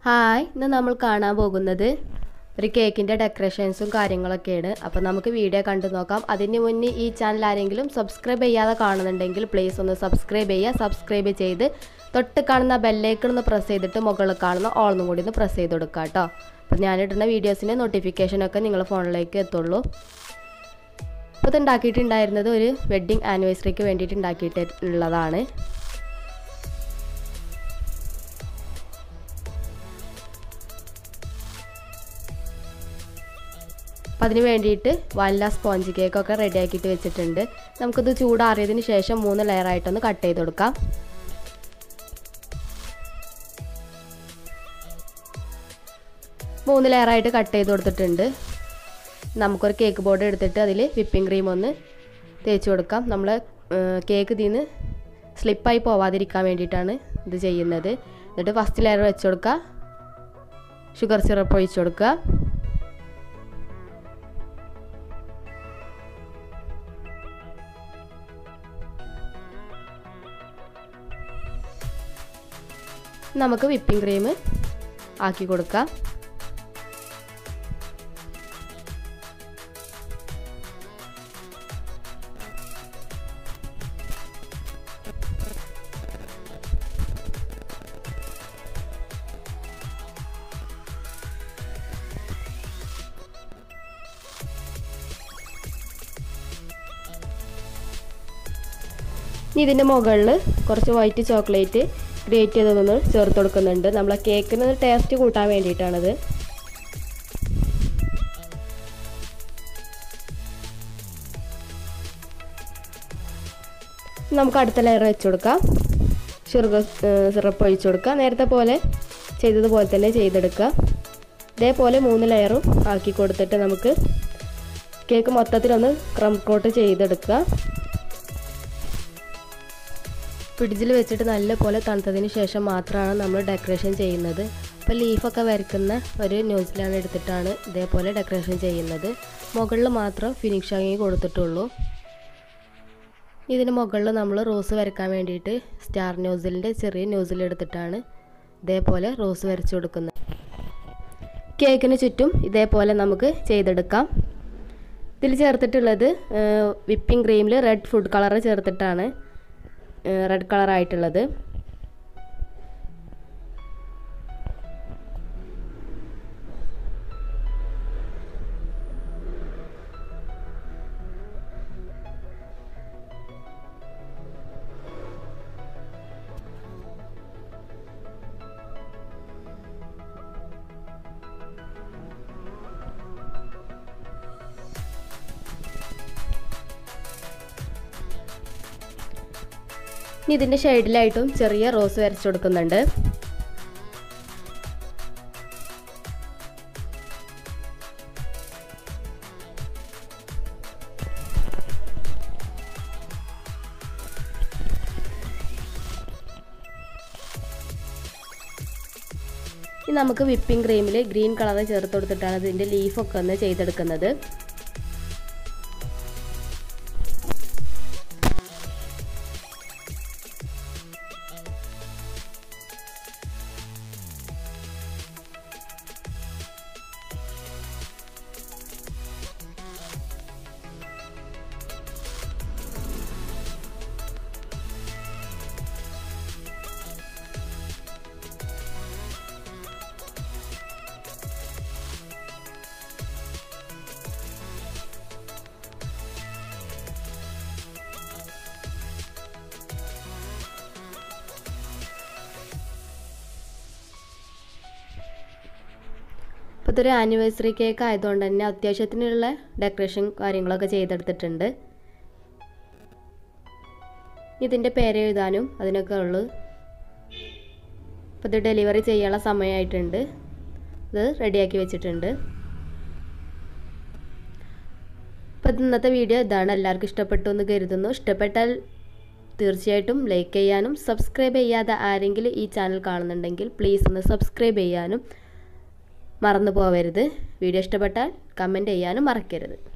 hi ഇന്ന് നമ്മൾ കാണാൻ പോകുന്നത് ഒരു കേക്കിൻ്റെ ഡെക്കറേഷൻസും കാര്യങ്ങളൊക്കെയാണ് അപ്പോൾ നമുക്ക് വീഡിയോ കണ്ടു നോക്കാം അതിന് മുന്നേ ഈ ചാനൽ ആരെങ്കിലും സബ്സ്ക്രൈബ് ചെയ്യാതെ കാണുന്നുണ്ടെങ്കിൽ പ്ലീസ് ഒന്ന് സബ്സ്ക്രൈബ് ചെയ്യുക സബ്സ്ക്രൈബ് ചെയ്ത് തൊട്ട് കാണുന്ന ബെല്ലേക്ക് ഒന്ന് പ്രസ് ചെയ്തിട്ട് മുകളിൽ കാണുന്ന ഓൾന്നും കൂടി ഒന്ന് പ്രസ് ചെയ്ത് കൊടുക്കുക കേട്ടോ അപ്പോൾ ഞാനിടുന്ന വീഡിയോസിൻ്റെ നോട്ടിഫിക്കേഷനൊക്കെ നിങ്ങളുടെ ഫോണിലേക്ക് എത്തുള്ളൂ അപ്പോൾ ഇത് ഉണ്ടാക്കിയിട്ടുണ്ടായിരുന്നത് ഒരു വെഡ്ഡിങ് ആനിവേഴ്സറിക്ക് വേണ്ടിയിട്ട് ഉണ്ടാക്കിയിട്ടുള്ളതാണ് അപ്പം അതിന് വേണ്ടിയിട്ട് വല്ല സ്പോഞ്ച് കേക്കൊക്കെ റെഡി ആക്കിയിട്ട് വെച്ചിട്ടുണ്ട് നമുക്കിത് ചൂടാറിയതിന് ശേഷം മൂന്ന് ലെയറായിട്ടൊന്ന് കട്ട് ചെയ്ത് കൊടുക്കാം മൂന്ന് ലെയറായിട്ട് കട്ട് ചെയ്ത് കൊടുത്തിട്ടുണ്ട് നമുക്കൊരു കേക്ക് ബോർഡ് എടുത്തിട്ട് അതിൽ വിപ്പിംഗ് ക്രീം ഒന്ന് തേച്ച് കൊടുക്കാം നമ്മൾ കേക്ക് ഇതിൽ നിന്ന് സ്ലിപ്പായി പോവാതിരിക്കാൻ വേണ്ടിയിട്ടാണ് ഇത് ചെയ്യുന്നത് എന്നിട്ട് ഫസ്റ്റ് ലെയർ വെച്ച് കൊടുക്കുക ഷുഗർ സിറപ്പ് ഒഴിച്ച് കൊടുക്കുക നമുക്ക് വിപ്പിംഗ് ക്രീം ആക്കി കൊടുക്കാം ഇതിൻ്റെ മുകളിൽ കുറച്ച് വൈറ്റ് ചോക്ലേറ്റ് ഗ്രേറ്റ് ചെയ്തതൊന്ന് ചേർത്ത് കൊടുക്കുന്നുണ്ട് നമ്മളെ കേക്കിന് ടേസ്റ്റ് കൂട്ടാൻ വേണ്ടിയിട്ടാണത് നമുക്ക് അടുത്ത ലെയർ വെച്ച് കൊടുക്കാം ഷുഗർ സിറപ്പ് ഒഴിച്ചു കൊടുക്കുക നേരത്തെ പോലെ ചെയ്തതുപോലെ തന്നെ ചെയ്തെടുക്കുക ഇതേപോലെ മൂന്ന് ലെയറും ആക്കി കൊടുത്തിട്ട് നമുക്ക് കേക്ക് മൊത്തത്തിലൊന്ന് ക്രം കോട്ട് ചെയ്തെടുക്കുക ഫ്രിഡ്ജിൽ വെച്ചിട്ട് നല്ലപോലെ തണുത്തതിന് ശേഷം മാത്രമാണ് നമ്മൾ ഡെക്കറേഷൻ ചെയ്യുന്നത് അപ്പോൾ ലീഫൊക്കെ വരയ്ക്കുന്ന ഒരു ന്യൂസിലാണ് എടുത്തിട്ടാണ് ഇതേപോലെ ഡെക്കറേഷൻ ചെയ്യുന്നത് മുകളിൽ മാത്രം ഫിനിഷിങ് കൊടുത്തിട്ടുള്ളൂ ഇതിന് മുകളിൽ നമ്മൾ റോസ് വരയ്ക്കാൻ വേണ്ടിയിട്ട് സ്റ്റാർ ന്യൂസിലിൻ്റെ ചെറിയ ന്യൂസിൽ എടുത്തിട്ടാണ് ഇതേപോലെ റോസ് വരച്ചു കൊടുക്കുന്നത് കേക്കിന് ചുറ്റും ഇതേപോലെ നമുക്ക് ചെയ്തെടുക്കാം ഇതിൽ ചേർത്തിട്ടുള്ളത് വിപ്പിംഗ് ക്രീമിൽ റെഡ് ഫുഡ് കളർ ചേർത്തിട്ടാണ് റെഡ് കളറായിട്ടുള്ളത് ഇനി ഇതിൻ്റെ ഷെയ്ഡിലായിട്ടും ചെറിയ റോസ് വരച്ചു കൊടുക്കുന്നുണ്ട് ഇനി നമുക്ക് വിപ്പിംഗ് ക്രീമിൽ ഗ്രീൻ കളർ ചേർത്ത് കൊടുത്തിട്ടാണ് ഇതിൻ്റെ ലീഫൊക്കെ ഒന്ന് ചെയ്തെടുക്കുന്നത് അപ്പോൾ ഇതൊരു ആനിവേഴ്സറി കേക്ക് ആയതുകൊണ്ട് തന്നെ അത്യാവശ്യത്തിനുള്ള ഡെക്കറേഷൻ കാര്യങ്ങളൊക്കെ ചെയ്തെടുത്തിട്ടുണ്ട് ഇതിൻ്റെ പേര് എഴുതാനും അതിനൊക്കെ ഉള്ളു അപ്പോൾ ഇത് ഡെലിവറി ചെയ്യാനുള്ള സമയമായിട്ടുണ്ട് ഇത് റെഡിയാക്കി വെച്ചിട്ടുണ്ട് അപ്പോൾ ഇന്നത്തെ വീഡിയോ ഇതാണ് എല്ലാവർക്കും ഇഷ്ടപ്പെട്ടു എന്ന് കരുതുന്നു ഇഷ്ടപ്പെട്ടാൽ തീർച്ചയായിട്ടും ലൈക്ക് ചെയ്യാനും സബ്സ്ക്രൈബ് ചെയ്യാതെ ആരെങ്കിലും ഈ ചാനൽ കാണുന്നുണ്ടെങ്കിൽ പ്ലീസ് ഒന്ന് സബ്സ്ക്രൈബ് ചെയ്യാനും മറന്നു പോവരുത് വീഡിയോ ഇഷ്ടപ്പെട്ടാൽ കമൻറ്റ് ചെയ്യാനും മറക്കരുത്